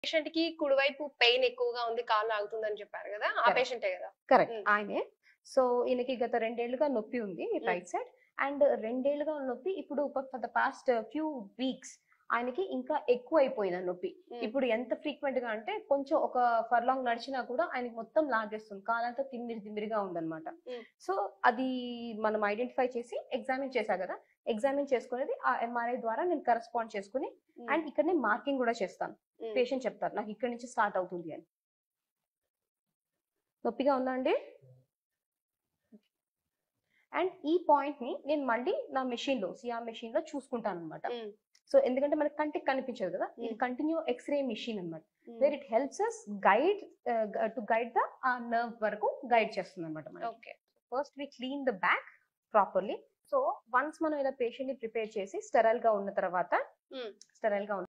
Patient కి కుడివైపు pain ఎక్కువగా ఉంది కాలు ఆగుతుందని చెప్పారు కదా ఆ Correct. పేషెంటే కదా కరెక్ట్ Mm. ఆయనే సో ఈయనకి గత రెండేళ్లుగా నొప్పి ఉంది Mm. రైట్ సైడ్ అండ్ రెండేళ్లుగా ఉన్న నొప్పి ఇప్పుడు for the past few weeks ఆయనకి ఇంకా ఎక్కువ అయిపోయింది ఆ నొప్పి Mm. ఇప్పుడు ఎంత ఫ్రీక్వెంట్ గా అంటే కొంచెం ఒక ఫర్లాంగ్ నడిచినా కూడా ఆయనకి మొత్తం లాగేస్తుంది కాలంతా తిమ్మిరి తిమ్మిరిగా ఉందన్నమాట Mm. సో అది మనం ఐడెంటిఫై చేసి ఎగ్జామిన్ చేశా కదా ఎగ్జామిన్ చేసుకునేది ఆ ఎంఆర్ఐ ద్వారా నేను కరెస్పాండ్ చేసుకుని Mm. అండ్ ఇక్కడ మార్కింగ్ కూడా చేస్తాను Mm. పేషెంట్ చెప్తారు నాకు ఇక్కడ నుంచి స్టార్ట్ అవుతుంది అని నొప్పిగా ఉందా అండి అండ్ ఈ పాయింట్ ని నేను మళ్ళీ నా మెషిన్ లో సిఆర్ మెషిన్ లో చూసుకుంటాను అనమాట Mm. సో ఎందుకంటే మనకి కంటికి కనిపించదు కదా ఇది Mm. కంటిన్యూ ఎక్స్రే మెషిన్ అనమాట Mm. Where it helps us guide to guide the ah nerve వరకు గైడ్ చేస్తుంది అనమాట okay first we clean the back properly so once మనం ఇలా పేషెంట్ ని ప్రిపేర్ చేసి స్టెరైల్ గా ఉన్న తర్వాత Mm. స్టెరైల్ గా ఉన్న